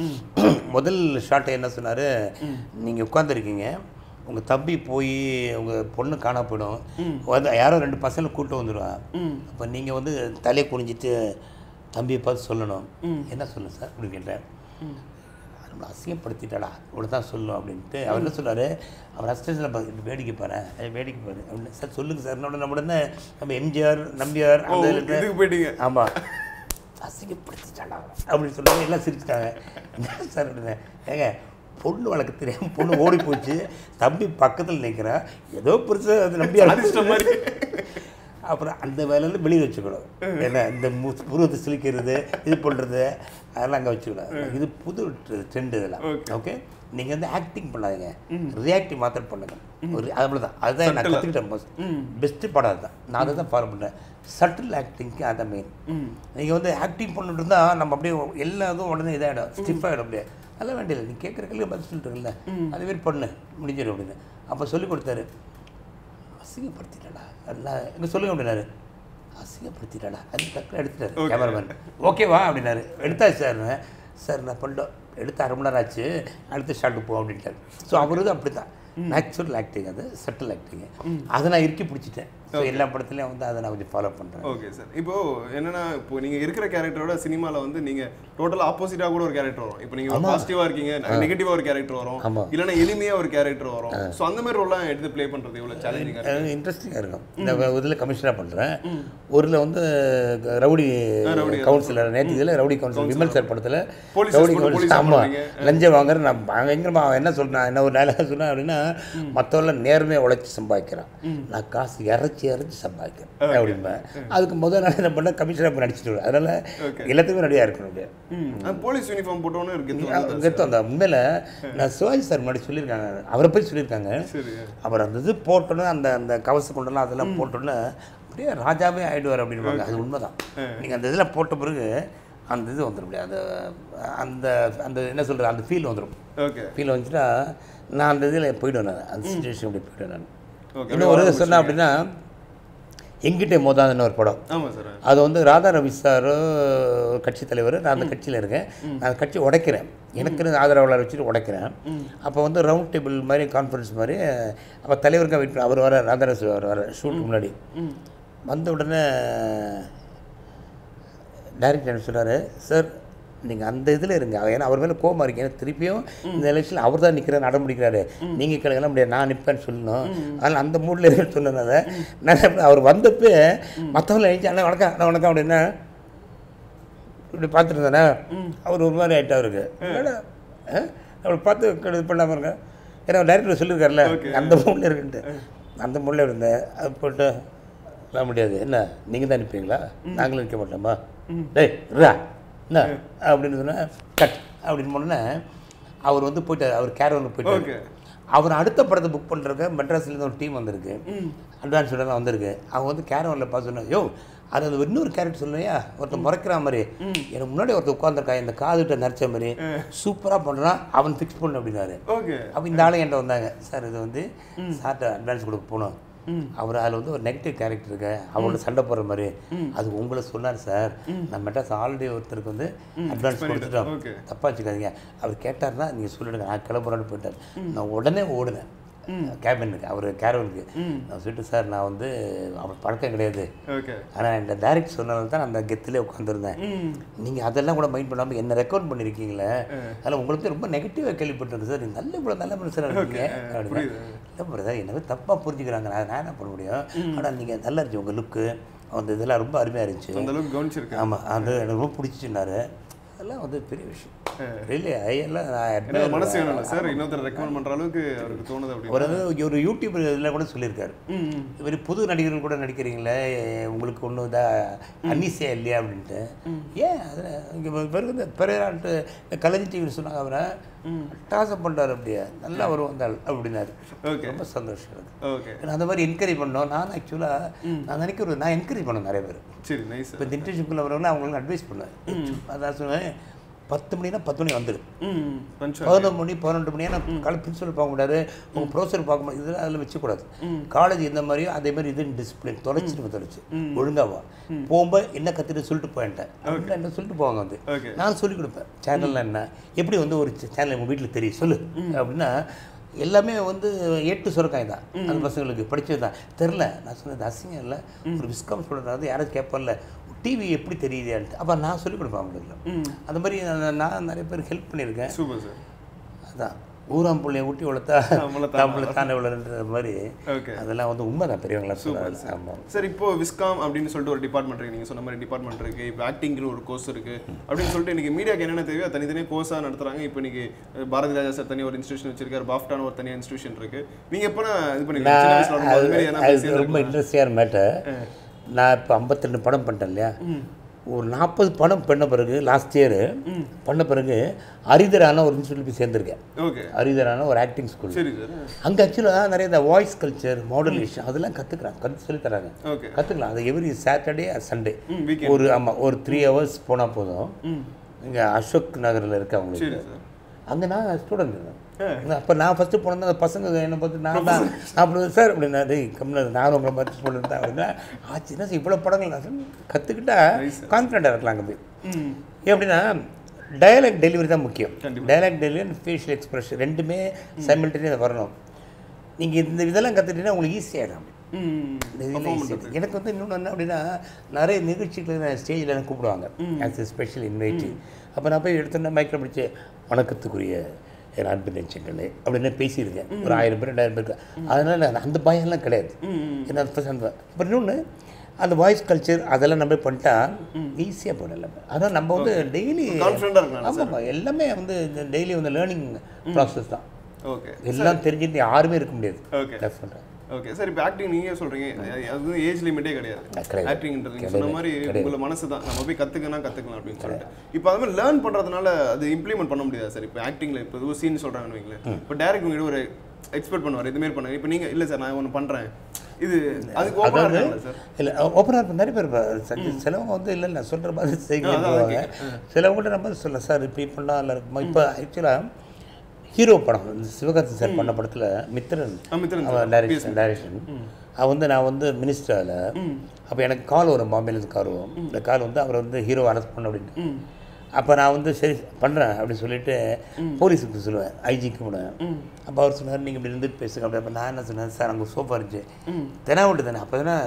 முதல் ஷாட்டை என்ன சொன்னார் நீங்கள் உட்காந்துருக்கீங்க உங்கள் தம்பி போய் உங்கள் பொண்ணு காணா போயிடும் வந்து யாரோ ரெண்டு பசங்களை கூட்டு வந்துடுவான் அப்போ நீங்கள் வந்து தலையை குனிஞ்சிட்டு தம்பியை பார்த்து சொல்லணும் என்ன சொல்லு சார் அப்படின்னு கேட்டேன் நம்மளை அசிங்கப்படுத்திட்டாடா இவ்வளோ தான் சொல்லும் அப்படின்ட்டு அவர் என்ன சொன்னார் அவர் அஸ்டேஷனில் வேடிக்கை பாரு அஹ் வேடிக்கை பாரு அப்படின்னு சார் சொல்லுங்கள் சார் உடனே நம்ம உடனே நம்ம எம்ஜிஆர் நம்பியார் ஓ அந்த இதுக்கு போயிட்டீங்க ஆமாம் அசிங்கப்படுத்திட்டாடா அப்படின்னு சொல்லுவாங்க எல்லாம் சிரிச்சிட்டாங்க என்ன சார் அப்படின்னு ஏங்க பொண்ணு வளர்க்க தெரியாம பொண்ணு ஓடி போச்சு தம்பி பக்கத்தில் நிற்கிறான் ஏதோ பெருசாக அது நம்பி அதிர்ஷ்டம் மாதிரி அப்புறம் அந்த வேலையில் வெளியே வச்சுக்கணும் ஏன்னா இந்த மு- புருவத்தை சிலிக்கிறது இது பண்ணுறது அதெல்லாம் அங்கே வச்சுக்கணும் இது புது ட்ரெண்ட் இதெல்லாம் ஓகே நீங்கள் வந்து ஆக்டிங் பண்ணாதீங்க ரியாக்டிவ் மாத்திரம் பண்ணுங்க ஒரு அவ்வளோதான் அதுதான் நான் கற்றுக்கிட்டேன் மோஸ்ட் பெஸ்ட்டு படம் அதுதான் நான் அதை தான் ஃபாலோ பண்ணுறேன் சட்டில் ஆக்டிங்க்கு அதான் மெயின் நீங்கள் வந்து ஆக்டிங் பண்ணிட்டு இருந்தால் நம்ம அப்படியே எல்லா இதுவும் உடனே இதாகிடும் ஸ்டிஃப் ஆகிடும் அப்படியே அதெல்லாம் வேண்டியதில்லை நீ கேட்குற கேள்வி பதில் சொல்லிட்டுருக்கல அதே மாதிரி பண்ணு முடிஞ்சிடும் அப்படின்னு அப்போ சொல்லி கொடுத்தாரு அசிங்கப்படுத்திட்டடா எல்லாம் எங்க சொல்லுங்க அப்படின்னாரு அசிங்கப்படுத்திட்டடா அது டக்குனு எடுத்துட்டாரு கேமராமேன் ஓகேவா அப்படின்னாரு எடுத்தாச்சு சார் சார் நான் பண்ணிட்டோம் எடுத்து அரை மணி நேரம் ஆச்சு அடுத்த ஷாட்டுக்கு போ அப்படின்ட்டாரு ஸோ அவரு அப்படி தான் நேச்சுரல் ஆக்டிங் அது சட்டில் ஆக்டிங் அதை நான் இறுக்கி பிடிச்சிட்டேன் ஸோ எல்லா படத்துலையும் வந்து அதை நான் கொஞ்சம் ஃபாலோ பண்ணுறேன் ஓகே சார் இப்போ என்னன்னா இப்போ நீங்க இருக்கிற கேரக்டரோட சினிமால வந்து நீங்க டோட்டல் ஆப்போசிட்டா கூட ஒரு கேரக்டர் வரும் இப்போ நீங்க பாசிட்டிவா இருக்கீங்க நெகட்டிவா ஒரு கேரக்டர் வரும் ஆமா. இல்லைன்னா எளிமையா ஒரு கேரக்டர் வரும் ஸோ அந்த மாதிரி ரோல்லாம் எடுத்து ப்ளே பண்றது எவ்வளவு சேலஞ்சிங்கா இருக்கு இன்ட்ரெஸ்டிங்காக இருக்கும் இந்த இதில் கமிஷனாக பண்ணுறேன் ஊரில் வந்து ரவுடி கவுன்சிலர் நேற்று இதில் ரவுடி கவுன்சிலர் விமல் சார் படத்தில் Police rowdy school, police councillor ஆமாம் பண்றீங்க. லஞ்சம் வாங்குற நான் பயங்கரமாக அவன் என்ன சொல்றான் என்ன ஒரு டயலாக் சொன்னேன் அப்படின்னா மற்றவெல்லாம் நேர்மையாக உழைச்சி சம்பாதிக்கிறான் நான் காசு இறச்சி இறச்சி சம்பாதிக்கிறேன் அப்படிம்பேன் அதுக்கு முதல் நாள் என்ன பண்ண கமிஷனாக நடிச்சிட்டு வருவேன் அதனால் எல்லாத்துக்குமே ரெடியாக இருக்கணும் அப்படியே ம் போலீஸ் யூனிஃபார்ம் போட்டோன்னு இருக்கு கெத்தம் அந்த உண்மையில் நான் சிவாஜி சார் முன்னாடி சொல்லியிருக்காங்க அவரை போய் சொல்லியிருக்காங்க சரி அப்புறம் அந்த இது போட்டோன்னே அந்த அந்த கவச கொண்டெல்லாம் அதெல்லாம் போட்டோன்னே அப்படியே ராஜாவே ஆயிடுவார் அப்படின்பாங்க அது உண்மைதான் நீங்கள் அந்த இதில் போட்ட பிறகு அந்த இது வந்துடும் அப்படியே அந்த அந்த அந்த என்ன சொல்கிறது அந்த ஃபீல் வந்துடும் ஓகே ஃபீல் வந்துச்சுன்னா நான் அந்த இதில் போயிடுவேன் நான் அந்த சுச்சுவேஷன் அப்படி போயிடுவேன் நான் ஓகே இன்னும் ஒரு சொன்னேன் அப்படின்னா எங்கிட்டே மோதாதுன்னு ஒரு படம் ஆமா சார் அது வந்து ராதா ரவி சார் கட்சி தலைவர் நான் அந்த கட்சியில் இருக்கேன் நான் அந்த கட்சி உடைக்கிறேன் எனக்கு ஆதரவாளர் வச்சுட்டு உடைக்கிறேன் அப்போ வந்து ரவுண்ட் டேபிள் மாதிரி கான்ஃபரன்ஸ் மாதிரி அப்போ தலைவருக்காக வெயிட் பண்ண அவர் வர ராதா ரவி சார் வர ஷூட்டுக்கு முன்னாடி வந்த உடனே டைரக்டர் என்ன சொன்னார் சார் நீங்கள் அந்த இதில் இருங்க அவர் ஏன்னா அவர் மேலே கோபம் இருக்கீங்க ஏன்னா திருப்பியும் இந்த எலெக்ஷனில் அவர் தான் நிற்கிறார் நட முடிக்கிறாரு நீங்கள் கிழங்கெல்லாம் முடியாது நான் நிற்பேன்னு சொல்லணும் அதனால் அந்த மூடில் இருக்குன்னு சொன்னதால நான் எப்படி- அவர் வந்தப்போ மற்றவங்கள எழுச்சி அண்ணா வணக்கம் அண்ணா வணக்கம் அப்படின்னா இப்படி பார்த்துட்டு இருந்தானே அவர் ஒரு மாதிரி ஆகிட்டா அவருக்கு என்னடா, ஆ? அவரை பார்த்து க- இது பண்ணாமல் இருங்க ஏன்னா டைரக்டர் சொல்லியிருக்காருல்ல அந்த மூடில் இருக்குன்ட்டு அந்த மூடில் இருந்தேன் அது போட்டு வர முடியாது என்ன நீங்கள் தான் நிற்பீங்களா நாங்களும் நிற்க மாட்டோமா டேய் இருடா என்ன அப்படின்னு சொன்னால் கட் அப்படின்னு போனோன்னே அவர் வந்து போயிட்டார் அவர் கேரவனில் போயிட்டார் ஓகே அவர் அடுத்த படத்தை புக் பண்ணுறதுக்கு மெட்ராஸ்லேருந்து ஒரு டீம் வந்திருக்கு அட்வான்ஸோட தான் வந்திருக்கு அவங்க வந்து கேரவனில் பார்த்து சொன்னாங்க யோ அது அந்த இன்னொரு கேரக்டர் சொல்லுவையா ஒருத்தன் முறைக்கிற மாதிரி எனக்கு முன்னாடி ஒருத்தன் உட்காந்துருக்கா இந்த காதுகிட்ட நரைச்ச மாதிரி சூப்பராக பண்ணுறான் அவன் ஃபிக்ஸ் பண்ணு அப்படின்னாரு ஓகே அப்போ இந்த ஆளு என்கிட்ட வந்தாங்க சார் இது வந்து சார்ட்ட அட்வான்ஸ் கொடுக்க போகணும் அவர் அதில் வந்து ஒரு நெகட்டிவ் கேரக்டர் இருக்கு அவங்களோட சண்டை போடுற மாதிரி அது உங்களை சொன்னார் சார் நான் மெட்ராஸ் ஆல்ரெடி ஒருத்தருக்கு வந்து அட்வான்ஸ் கொடுத்துட்டோம் okay. தப்பா வச்சுக்காதீங்க அவர் கேட்டார்னா நீங்கள் சொல்லிடுங்க நான் கிளம்புறேன்னு போயிட்டார் நான் உடனே ஓடுனேன் கேபினுக்கு அவர் கேரவனுக்கு நான் சொல்லிட்டு சார் நான் வந்து அவர் பழக்கம் கிடையாது ஓகே ஆனால் இந்த டைரக்ட் சொன்னதால தான் நான் அந்த கெத்திலே உட்காந்துருந்தேன் நீங்கள் அதெல்லாம் கூட மைண்ட் பண்ணாமல் என்ன ரெக்கார்ட் பண்ணியிருக்கீங்களே அதில் உங்களுக்கு ரொம்ப நெகட்டிவாக கேள்விப்பட்டிருக்கு சார் நீங்கள் நல்ல இவ்வளோ நல்ல மனுஷனாக இருக்கீங்க அப்படின்னா இல்லை பிரதர் என்னவே தப்பாக புரிஞ்சுக்கிறாங்க நான் நான் என்ன பண்ண முடியும் ஆனால் நீங்கள் நல்லா இருந்துச்சு உங்கள் லுக்கு அந்த இதெல்லாம் ரொம்ப அருமையாக இருந்துச்சு அந்த அளவுக்கு கவனிச்சிருக்கேன் ஆமாம் அது எனக்கு ரொம்ப பிடிச்சிச்சுனாரு அதெல்லாம் வந்து பெரிய விஷயம் ரியலி ஐ எல்லாம் நான் எனக்கு admire மனசு வேணும்ல சார் இன்னொருத்தர் ரெக்கமெண்ட் பண்ற அளவுக்கு அவருக்கு தோணுது அப்படி ஒரு இது ஒரு யூடியூப் இதில் கூட சொல்லியிருக்காரு இவர் புது நடிகர்கள் கூட நடிக்கிறீங்களே உங்களுக்கு ஒன்றும் இதாக அன்னிசியா இல்லையா அப்படின்ட்டு ஏன் அதில் இங்கே பிறகு இந்த பெரியரான்ட்டு இந்த கலைஞர் டிவியில் சொன்னாங்க அவரை டாசப் பண்ணுறாரு அப்படியே நல்லா வரும் வந்தாள் அப்படின்னாரு ஓகே ரொம்ப சந்தோஷம் எனக்கு ஓகே ஏன்னா அந்த மாதிரி என்கரேஜ் பண்ணோம் நான் ஆக்சுவலாக நான் நினைக்கிற நான் என்கரேஜ் பண்ணேன் நிறைய பேர் சரி நைஸ் இப்போ இந்த இன்டர்ன்ஷிப்பில் வரவங்க அவங்களுக்கு அட்வைஸ் பண்ணுவேன் அதான் சொன்னேன் பத்து மணினா பத்து மணி வந்துடும் ம் பஞ்சா பதினொரு மணி பன்னெண்டு மணி நான் காலை பிரின்சிபல் பார்க்க முடியாது உங்கள் ப்ரொஃபஸர் பார்க்க முடியாது இதெல்லாம் அதில் வச்சக்கூடாது காலேஜ் இந்த மாதிரியோ அதே மாதிரி இது டிசிப்ளின் தொலைச்சிட்டு தொலைச்சு ஒழுங்காவா போகும்போது என்ன கற்றுட்டு சொல்லிட்டு போயிட்டேன் அப்படின்னா என்ன சொல்லிட்டு போவாங்க வந்து ஓகே நான் சொல்லிக் கொடுப்பேன் சேனல்ல என்ன எப்படி வந்து ஒரு சேனல் உங்கள் வீட்டில் தெரியும் சொல்லு அப்படின்னா எல்லாமே வந்து ஏட்டு சுரக்காய் தான் அந்த பசங்களுக்கு படிச்சது தான் தெரில நான் சொன்னது அசிங்கம் இல்லை ஒரு விஸ்காம் சொல்கிறது யாராச்சும் கேட்பல டிவி எப்படி தெரியுதுன்ட்டு அப்போ நான் சொல்லிக் கொடுப்பேன் அவங்களுக்கு அந்த மாதிரி நான் நான் நிறைய பேர் ஹெல்ப் பண்ணியிருக்கேன் சூப்பர் சார் அதான் ஊராம் பிள்ளைய ஊட்டி வளர்த்தா நம்மள தமிழை தானே வளர்ன்ற மாதிரி ஓகே அதெல்லாம் வந்து உண்மை தான் பெரியவங்களா சொல்லுவாங்க ஆமாம் சார் இப்போ விஸ்காம் அப்படின்னு சொல்லிட்டு ஒரு டிபார்ட்மெண்ட் இருக்கு நீங்க சொன்ன மாதிரி டிபார்ட்மெண்ட் இருக்கு இப்போ ஆக்டிங்னு ஒரு கோர்ஸ் இருக்கு அப்படின்னு சொல்லிட்டு இன்னைக்கு மீடியாக்கு என்னென்ன தேவையோ அது தனித்தனியாக கோர்ஸாக நடத்துறாங்க இப்போ இன்னைக்கு பாரதி ராஜா சார் தனி ஒரு இன்ஸ்டியூஷன் வச்சிருக்காரு பாஃப்டான ஒரு தனியாக இன்ஸ்டியூஷன் இருக்கு நீங்க எப்போ இது பண்ணிருக்கீங்க சின்ன வயசுல வரும்போது அது மாதிரி நான் எதனா அது பேசி ரொம்ப இன்ட்ரெஸ்டிங்கான மேட்டர் நான் இப்போ 52 படம் பண்ணிட்டேன் இல்லையா ஒரு நாற்பது படம் பண்ண பிறகு லாஸ்ட் இயர் பண்ண பிறகு அரிதரான ஒரு இன்ஸ்டியூட் போய் சேர்ந்துருக்கேன் ஓகே அரிதரான ஒரு ஆக்டிங் ஸ்கூல் சரி சார் அங்கே ஆக்சுவலாக நிறைய இந்த வாய்ஸ் கல்ச்சர் மாடுலேஷன் அதெல்லாம் கற்றுக்குறாங்க கற்று சொல்லி தராங்க ஓகே கற்றுக்கலாம் அது எவ்ரி சாட்டர்டே சண்டே ம் வீக்கெண்ட் ஒரு ஆமாம் ஒரு த்ரீ ஹவர்ஸ் போனால் போதும் ம் இங்கே அசோக் நகரில் இருக்க அவங்களுக்கு சரி சார் அங்கே நான் ஸ்டூடெண்ட் அப்போ நான் ஃபஸ்ட்டு போனது அந்த பசங்க என்னை பார்த்து நான் தான் நான் அப்படி சார் அப்படின்னா டேய் கம்மில் நானும் உங்களை பார்த்து ஸ்டூடெண்ட் தான் அப்படின்னா ஆச்சு என்ன சார் இவ்வளோ படங்கள் நான் கற்றுக்கிட்டா கான்ஃபிடண்ட்டாக இருக்கலாம் அங்கே போய் ம் எப்படின்னா டயலாக் டெலிவரி தான் முக்கியம் கண்டிப்பா. Dialogue delivery and facial expression ரெண்டுமே சைமல்டேனியாக வரணும் நீங்கள் இந்த இதெல்லாம் கற்றுக்கிட்டீங்கன்னா உங்களுக்கு ஈஸியாகிடும் ம் இந்த இதெல்லாம் easy ஆயிடும். எனக்கு வந்து இன்னொன்று என்ன அப்படின்னா நிறைய நிகழ்ச்சிகள் நான் ஸ்டேஜில் எனக்கு கூப்பிடுவாங்க ஆஸ் எ ஸ்பெஷல் இன்வைட்டி அப்போ நான் போய் எடுத்தோன்னே மைக்கில் பிடிச்சி வணக்கத்துக்குரிய என் அன்பு நெஞ்சங்களே அப்படின்னு பேசியிருக்கேன் ஒரு ஆயிரம் பேர் ரெண்டாயிரம் பேருக்கு அதனால் நான் அந்த பயம்லாம் கிடையாது ஏன்னா first அந்த அப்புறம் இன்னொன்று அந்த வாய்ஸ் கல்ச்சர் அதெல்லாம் நம்ம பண்ணிட்டா ஈஸியாக போயிடும் எல்லாமே அதான் நம்ம வந்து டெய்லி கான்ஃபிடண்டாக இருக்கலாம் ஆமாம்மா எல்லாமே வந்து இந்த டெய்லி வந்து லேர்னிங் ப்ராசஸ் தான் ஓகே எல்லாம் தெரிஞ்சுட்டு யாருமே இருக்க முடியாது okay That's what I- okay sir இப்போ ஆக்டிங் நீங்க சொல்றீங்க அது- அது வந்து ஏஜ் லிமிட்டே கிடையாது கிடையாது. ஆக்டிங்ன்றது நீங்க சொன்ன மாதிரி உங்கள மனசு தான் நம்ம போய் கத்துக்கணும் கத்துக்கலாம் அப்படின்னு சொல்லிட்டு இப்போ அது மாதிரி லேர்ன் பண்றதுனால அது இம்ப்ளிமெண்ட் பண்ண முடியாது சார் இப்போ ஆக்டிங்ல இப்போ ஒரு சீன் சொல்றாங்கன்னு வைங்களேன் இப்போ டேரக்ட் உங்ககிட்ட ஒரு எக்ஸ்பெக்ட் பண்ணுவார் இது மாதிரி பண்ணுங்க இப்போ நீங்க இல்ல சார் நான் ஒன்று பண்றேன் இது அதுக்கு ஓப்பனாக இருக்காங்க சார் இல்லை ஓப்பனாக இருப்ப நிறைய பேர் இருப்பாங்க. ச- சிலவங்க வந்து இல்லை நான் சொல்கிற மாதிரி செய்வாங்க சிலவங்கள்ட்ட நம்ம சொல்ல சார் இப்படி பண்ணால் நல்லா இருக்குமா இப்போ ஆக்சுவலாக ஹீரோ படம் இந்த சிவகார்த்தி சார் பண்ண படத்தில் மித்திரன் மித்திரன் அவன் டைரக்ஷன் டைரக்ஷன் அவன் வந்து நான் வந்து மினிஸ்டரில் அப்போ எனக்கு கால் வரும் பாம்பேலேருந்து கால் வரும் இந்த கால் வந்து அவர் வந்து ஹீரோ அரெஸ்ட் பண்ண அப்படின்னு அப்போ நான் வந்து சரி பண்ணுறேன் அப்படின்னு சொல்லிட்டு போலீஸுக்கு சொல்லுவேன் ஐஜிக்கு போனேன் அப்போ அவர் சொன்னார் நீங்கள் இப்படி இருந்துட்டு பேசுங்க அப்படி அப்போ நான் என்ன சொன்னேன் சார் அங்கே சோஃபா இருந்துச்சு தெனாவட்டு தானே அப்போ தானே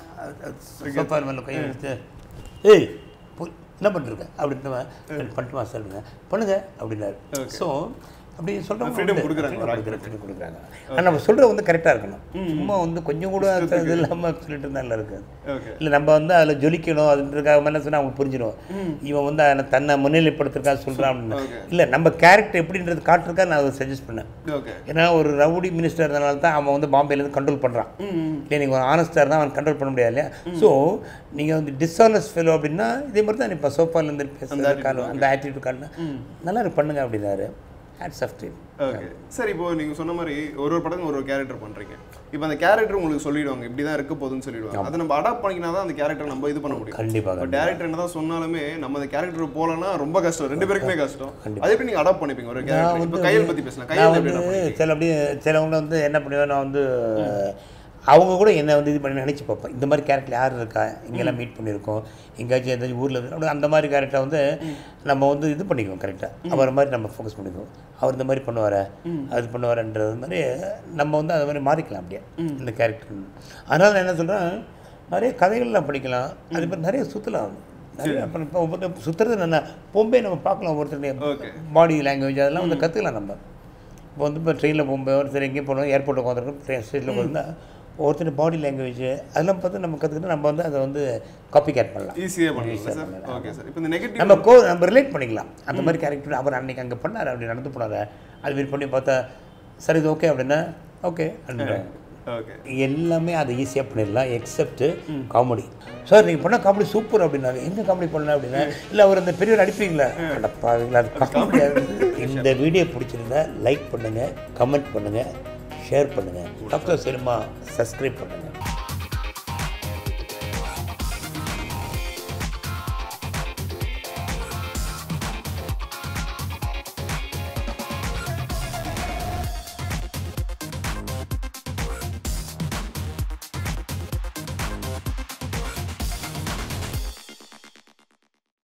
சோஃபா மேலே கை வச்சு ஏய் போ- என்ன பண்ணிருக்க அப்படின்னு பண்ணிட்டுமா சொல்லுங்க பண்ணுங்க அப்படின்னாரு ஸோ அப்படி சொல்கிறோம் Freedom கொடுக்குறாங்க ஒரு ஃப்ரீடம் கொடுக்குறாங்க ஆனால் நம்ம சொல்கிறது வந்து கரெக்டாக இருக்கணும் சும்மா வந்து கொஞ்சம் கூட அது இது இல்லாமல் சொல்லிட்டு இருந்தால் நல்லா இருக்காது ஓகே இல்லை நம்ம வந்து அதில் ஜொலிக்கணும் அதுன்றதுக்காக என்ன சொன்னால் அவங்களுக்கு புரிஞ்சிடும் இவன் வந்து அதில் தன்னை முன்னிலைப்படுத்துறதுக்காக சொல்கிறான் அப்படின்னு Okay. இல்லை நம்ம கேரக்டர் எப்படின்றது காட்டுறதுக்காக நான் அதை சஜஸ்ட் பண்ணேன் ஓகே ஏன்னா ஒரு ரவுடி மினிஸ்டர் இருந்தனால தான் அவன் வந்து பாம்பேலேருந்து கண்ட்ரோல் பண்ணுறான் இல்லை நீங்கள் ஒரு ஆனஸ்டாக இருந்தால் அவன் கண்ட்ரோல் பண்ண முடியாது இல்லையா ஸோ நீங்கள் வந்து டிஸ்ஆனஸ்ட் ஃபெலோ அப்படின்னா இதே மாதிரி தான் இப்போ சோஃபாலேருந்து பேசுகிற காலம் அந்த ஆட்டிடியூட் காரணம் நல்லா இருக்கு பண்ணுங்க அப்படின்னாரு hats off team okay sir இப்போ நீங்க சொன்ன மாதிரி ஒரு ஒரு படத்துக்கு ஒரு ஒரு கேரக்டர் பண்றீங்க இப்போ அந்த கேரக்டர் உங்களுக்கு சொல்லிடுவாங்க இப்படி தான் இருக்க போகுதுன்னு சொல்லிடுவாங்க அதை நம்ம அடாப்ட் பண்ணிக்கினா தான் அந்த கேரக்டர் நம்ம இது பண்ண முடியும் கண்டிப்பாக இப்போ டேரக்டர் என்ன தான் சொன்னாலுமே நம்ம அந்த கேரக்டர் போகலன்னா ரொம்ப கஷ்டம் ரெண்டு பேருக்குமே கஷ்டம் அது எப்படி நீங்க அடாப்ட் பண்ணிப்பீங்க ஒரு கேரக்டர் இப்போ கையல் பத்தி பேசலாம் நான் கையல் எப்படி வந்து adapt சில அப்படியே சிலவங்க வந்து என்ன பண்ணுவேன் நான் வந்து அவங்க கூட என்ன வந்து இது பண்ணி நினச்சி பார்ப்பேன் இந்த மாதிரி கேரக்டர் யார் இருக்கா இங்கெல்லாம் மீட் பண்ணியிருக்கோம் எங்கேயாச்சும் எதாச்சும் ஊரில் இருக்கு அப்படி அந்த மாதிரி கேரக்டர் வந்து நம்ம வந்து இது பண்ணிக்குவோம் கரெக்டாக அவர் மாதிரி நம்ம ஃபோக்கஸ் பண்ணிக்குவோம் அவர் இந்த மாதிரி பண்ணுவார் அது பண்ணுவாருன்றது மாதிரி நம்ம வந்து அது மாதிரி மாறிக்கலாம் அப்படியே இந்த கேரக்டர் அதனால் நான் என்ன சொல்கிறேன் நிறைய கதைகள்லாம் படிக்கலாம் அதே மாதிரி நிறைய சுற்றலாம் நிறைய அப்புறம் இப்போ ஒவ்வொரு சுற்றுறது என்ன பொம்பை நம்ம பார்க்கலாம் ஒவ்வொருத்தருடைய Okay. பாடி லாங்குவேஜ் அதெல்லாம் வந்து கற்றுக்கலாம் நம்ம இப்போ வந்து இப்போ ட்ரெயினில் போகும்போது ஒருத்தர் எங்கேயும் போனோம் ஏர்போர்ட்டில் உட்காந்துருக்கோம் ட்ரெயின் ஸ்டேஷனில் போயிருந்தா ஒருத்தர் பாடி லாங்குவேஜ் அதெல்லாம் பார்த்து நம்ம கற்றுக்கிட்டு நம்ம வந்து அதை வந்து காப்பி கேட் பண்ணலாம் ஈஸியாக பண்ணலாம் சார் ஓகே சார் இப்போ இந்த நெகட்டிவ் நம்ம கோ நம்ம ரிலேட் பண்ணிக்கலாம் அந்த மாதிரி கேரக்டர் அவர் அன்னைக்கு அங்கே பண்ணார் அப்படி நடந்து போனார் அது மாதிரி பண்ணி பார்த்தா சரி இது ஓகே அப்படின்னா ஓகே அப்படின்றாங்க ஓகே எல்லாமே அதை ஈஸியாக பண்ணிடலாம் எக்ஸப்ட் காமெடி சார் நீங்கள் பண்ண காமெடி சூப்பர் அப்படின்னாரு எங்கே காமெடி பண்ணல அப்படின்னா இல்லை அவர் அந்த பெரியவர் அடிப்பீங்களா அடப்பாவீங்களா அது காமெடி இந்த வீடியோ பிடிச்சிருந்தா லைக் பண்ணுங்கள் கமெண்ட் பண்ணுங்கள் ஷேர் பண்ணுங்கள் டாக்டர் சினிமா சப்ஸ்கிரைப் பண்ணுங்கள்